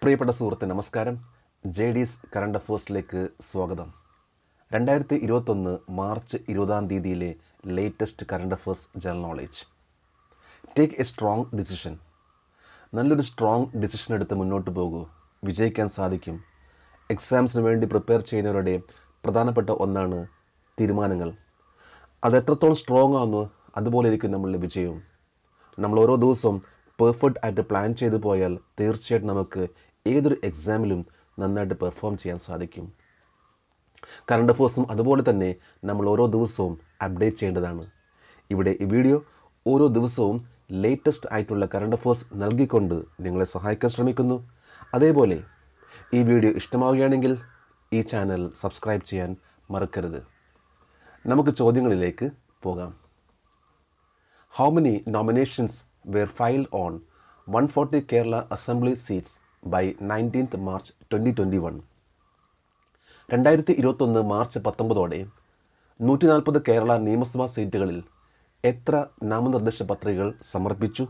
പ്രിയപ്പെട്ട സുഹൃത്ത് നമസ്കാരം ജെ ഡീസ് കറണ്ട് അഫേഴ്സിലേക്ക് സ്വാഗതം രണ്ടായിരത്തി ഇരുപത്തൊന്ന് മാർച്ച് ഇരുപതാം തീയതിയിലെ latest current affairs general knowledge take a strong decision നല്ലൊരു സ്ട്രോങ് ഡിസിഷൻ എടുത്ത് മുന്നോട്ട് പോകൂ വിജയിക്കാൻ സാധിക്കും എക്സാംസിന് വേണ്ടി പ്രിപ്പയർ ചെയ്യുന്നവരുടെ പ്രധാനപ്പെട്ട ഒന്നാണ് തീരുമാനങ്ങൾ അത് എത്രത്തോളം സ്ട്രോങ് ആണെന്നോ അതുപോലെ ഇരിക്കും നമ്മളുടെ വിജയവും നമ്മൾ ഓരോ ദിവസവും പെർഫെക്റ്റ് ആയിട്ട് പ്ലാൻ ചെയ്തു പോയാൽ തീർച്ചയായിട്ടും നമുക്ക് ഏതൊരു എക്സാമിലും നന്നായിട്ട് പെർഫോം ചെയ്യാൻ സാധിക്കും കറണ്ട് അഫേഴ്സും അതുപോലെ തന്നെ നമ്മൾ ഓരോ ദിവസവും അപ്ഡേറ്റ് ചെയ്യേണ്ടതാണ് ഇവിടെ ഈ വീഡിയോ ഓരോ ദിവസവും ലേറ്റസ്റ്റ് ആയിട്ടുള്ള കറണ്ട് അഫേഴ്സ് നൽകിക്കൊണ്ട് നിങ്ങളെ സഹായിക്കാൻ ശ്രമിക്കുന്നു അതേപോലെ ഈ വീഡിയോ ഇഷ്ടമാവുകയാണെങ്കിൽ ഈ ചാനൽ സബ്സ്ക്രൈബ് ചെയ്യാൻ മറക്കരുത് നമുക്ക് ചോദ്യങ്ങളിലേക്ക് പോകാം How many nominations were filed on 140 Kerala Assembly seats by 19th March 2021? രണ്ടായിരത്തി ഇരുപത്തൊന്ന് മാർച്ച് പത്തൊമ്പതോടെ നൂറ്റി നാൽപ്പത് കേരള നിയമസഭാ സീറ്റുകളിൽ എത്ര നാമനിർദ്ദേശ പത്രികകൾ സമർപ്പിച്ചു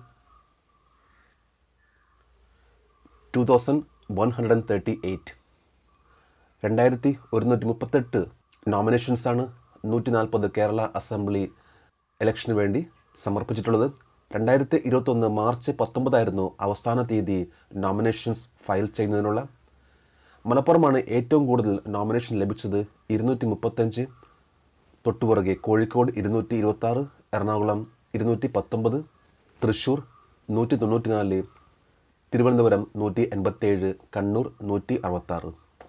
two thousand one hundred and thirty eight രണ്ടായിരത്തി ഒരുന്നൂറ്റി മുപ്പത്തെട്ട് നോമിനേഷൻസാണ് നൂറ്റി നാൽപ്പത് കേരള അസംബ്ലി ഇലക്ഷന് വേണ്ടി സമർപ്പിച്ചിട്ടുള്ളത് രണ്ടായിരത്തി ഇരുപത്തൊന്ന് മാർച്ച് പത്തൊമ്പതായിരുന്നു അവസാന തീയതി നോമിനേഷൻസ് ഫയൽ ചെയ്യുന്നതിനുള്ള മലപ്പുറമാണ് ഏറ്റവും കൂടുതൽ നോമിനേഷൻ ലഭിച്ചത് ഇരുന്നൂറ്റി മുപ്പത്തഞ്ച് തൊട്ടുപുറകെ കോഴിക്കോട് ഇരുന്നൂറ്റി ഇരുപത്താറ് എറണാകുളം ഇരുന്നൂറ്റി പത്തൊമ്പത് തൃശ്ശൂർ നൂറ്റി തൊണ്ണൂറ്റിനാല് തിരുവനന്തപുരം നൂറ്റി എൺപത്തേഴ് കണ്ണൂർ നൂറ്റി അറുപത്താറ്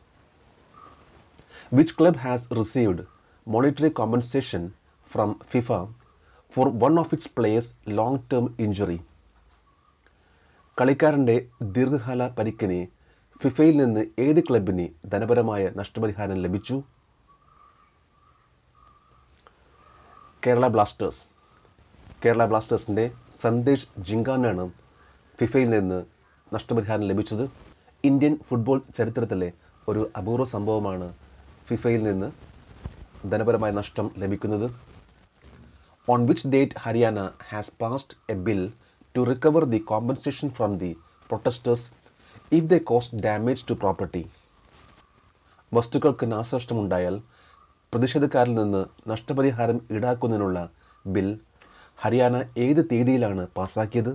which club has received monetary compensation from FIFA for one of its players' long-term injury? കളിക്കാരൻ്റെ ദീർഘകാല പരിക്കിന് ഫിഫയിൽ നിന്ന് ഏത് ക്ലബിന് ധനപരമായ നഷ്ടപരിഹാരം ലഭിച്ചു കേരള ബ്ലാസ്റ്റേഴ്സ് കേരള ബ്ലാസ്റ്റേഴ്സിൻ്റെ സന്ദേശ് ജിങ്കാനാണ് ഫിഫയിൽ നിന്ന് നഷ്ടപരിഹാരം ലഭിച്ചത് ഇന്ത്യൻ ഫുട്ബോൾ ചരിത്രത്തിലെ ഒരു അപൂർവ സംഭവമാണ് ഫിഫയിൽ നിന്ന് ധനപരമായ നഷ്ടം ലഭിക്കുന്നത് on which date Haryana has passed a bill to recover the compensation from the protesters if the cost damage to property വസ്തുക്കൾക്ക് നാശനഷ്ടമുണ്ടായാൽ പ്രതിഷേധക്കാരിൽ നിന്ന് നഷ്ടപരിഹാരം ഈടാക്കുന്നതിനുള്ള ബിൽ ഹരിയാന ഏത് തീയതിയിലാണ് പാസാക്കിയത്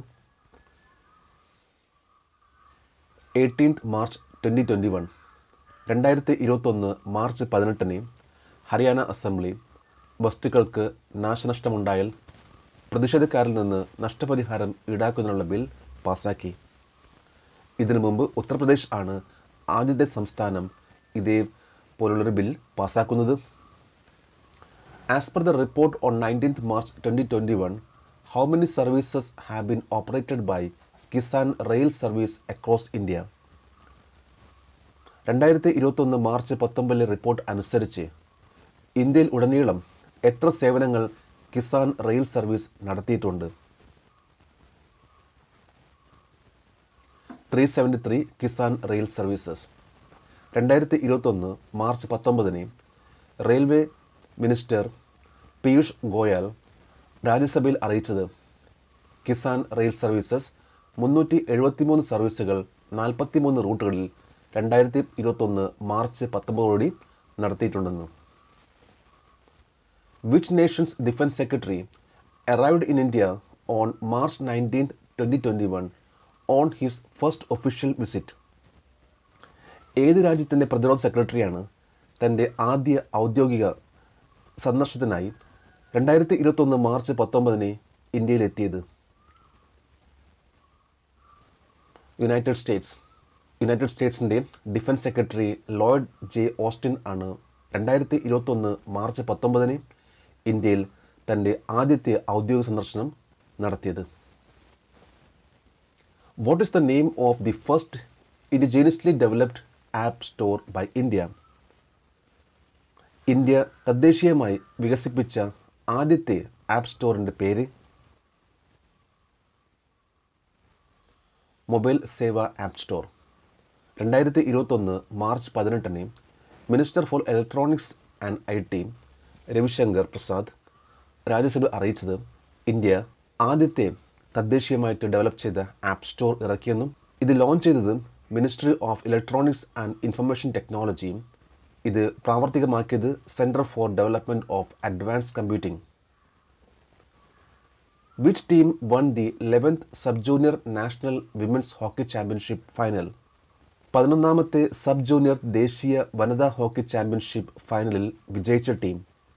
eighteenth March twenty twenty one രണ്ടായിരത്തി ഇരുപത്തൊന്ന് മാർച്ച് പതിനെട്ടിന് ഹരിയാന അസംബ്ലി വസ്തുക്കൾക്ക് നാശനഷ്ടമുണ്ടായാൽ പ്രതിഷേധക്കാരിൽ നിന്ന് നഷ്ടപരിഹാരം ഈടാക്കുന്നതിനുള്ള ബിൽ പാസാക്കി ഇതിനു മുമ്പ് ഉത്തർപ്രദേശ് ആണ് ആദ്യത്തെ സംസ്ഥാനം ഇതേ പോലുള്ളൊരു ബിൽ പാസാക്കുന്നത് as per the report on nineteenth March twenty twenty one how many services have been operated by Kisan Rail service across India രണ്ടായിരത്തി ഇരുപത്തൊന്ന് മാർച്ച് പത്തൊമ്പതിലെ റിപ്പോർട്ട് അനുസരിച്ച് ഇന്ത്യയിൽ ഉടനീളം എത്ര സേവനങ്ങൾ കിസാൻ റെയിൽ സർവീസ് നടത്തിയിട്ടുണ്ട് three seventy three Kisan Rail services രണ്ടായിരത്തി ഇരുപത്തൊന്ന് മാർച്ച് പത്തൊമ്പതിന് റെയിൽവേ മിനിസ്റ്റർ പീയൂഷ് ഗോയൽ രാജ്യസഭയിൽ അറിയിച്ചത് കിസാൻ റെയിൽ സർവീസസ് മുന്നൂറ്റി എഴുപത്തിമൂന്ന് സർവീസുകൾ നാൽപ്പത്തിമൂന്ന് റൂട്ടുകളിൽ രണ്ടായിരത്തി ഇരുപത്തൊന്ന് മാർച്ച് പത്തൊമ്പതോടെ നടത്തിയിട്ടുണ്ടെന്ന് which nations defence secretary arrived in India on March nineteenth twenty twenty one on his first official visit ഏത് രാജ്യത്തിൻ്റെ പ്രതിരോധ സെക്രട്ടറിയാണ് തൻ്റെ ആദ്യ ഔദ്യോഗിക സന്ദർശനത്തിനായി രണ്ടായിരത്തി ഇരുപത്തൊന്ന് മാർച്ച് പത്തൊമ്പതിന് ഇന്ത്യയിലെത്തിയത് യുണൈറ്റഡ് സ്റ്റേറ്റ്സ് യുണൈറ്റഡ് സ്റ്റേറ്റ്സിൻ്റെ defence secretary Lloyd J Austin ആണ് രണ്ടായിരത്തി ഇരുപത്തൊന്ന് മാർച്ച് പത്തൊമ്പതിന് ഇന്ത്യയിൽ തൻ്റെ ആദ്യത്തെ ഔദ്യോഗിക സന്ദർശനം നടത്തിയത് what is the name of the first indigenously developed app store by India India തദ്ദേശീയമായി വികസിപ്പിച്ച ആദ്യത്തെ ആപ്പ് സ്റ്റോറിൻ്റെ പേര് മൊബൈൽ സേവ ആപ്പ് സ്റ്റോർ രണ്ടായിരത്തി ഇരുപത്തൊന്ന് മാർച്ച് പതിനെട്ടിന് minister for electronics and I T Ravi Shankar Prasad Rajya Sabha അറിയിച്ചത് ഇന്ത്യ ആദ്യത്തെ തദ്ദേശീയമായിട്ട് ഡെവലപ്പ് ചെയ്ത ആപ്പ് സ്റ്റോർ ഇറക്കിയെന്നും ഇത് ലോഞ്ച് ചെയ്തത് ministry of electronics and information ടെക്നോളജിയും ഇത് പ്രാവർത്തികമാക്കിയത് centre for development of advanced computing which team won the eleventh sub junior national women's hockey championship final പതിനൊന്നാമത്തെ സബ് ജൂനിയർ ദേശീയ വനിതാ ഹോക്കി ചാമ്പ്യൻഷിപ്പ് ഫൈനലിൽ വിജയിച്ച ടീം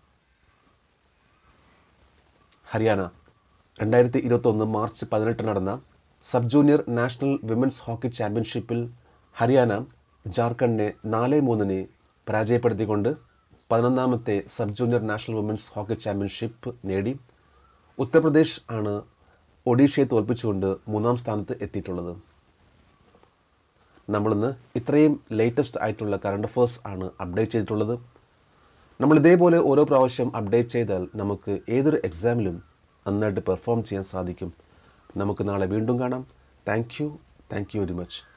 ഹരിയാന രണ്ടായിരത്തി ഇരുപത്തൊന്ന് മാർച്ച് പതിനെട്ട് നടന്ന sub junior national women's hockey ചാമ്പ്യൻഷിപ്പിൽ ഹരിയാന ജാർഖണ്ഡിനെ നാല് മൂന്നിന് പരാജയപ്പെടുത്തിക്കൊണ്ട് പതിനൊന്നാമത്തെ sub junior national women's hockey championship നേടി ഉത്തർപ്രദേശ് ആണ് ഒഡീഷയെ തോൽപ്പിച്ചുകൊണ്ട് മൂന്നാം സ്ഥാനത്ത് എത്തിയിട്ടുള്ളത് നമ്മളിന്ന് ഇത്രയും ലേറ്റസ്റ്റ് ആയിട്ടുള്ള കറണ്ട് അഫേഴ്സ് ആണ് അപ്ഡേറ്റ് ചെയ്തിട്ടുള്ളത് നമ്മൾ ഇതേപോലെ ഓരോ പ്രാവശ്യം അപ്ഡേറ്റ് ചെയ്താൽ നമുക്ക് ഏതൊരു എക്സാമിലും നന്നായിട്ട് പെർഫോം ചെയ്യാൻ സാധിക്കും നമുക്ക് നാളെ വീണ്ടും കാണാം thank you thank you very much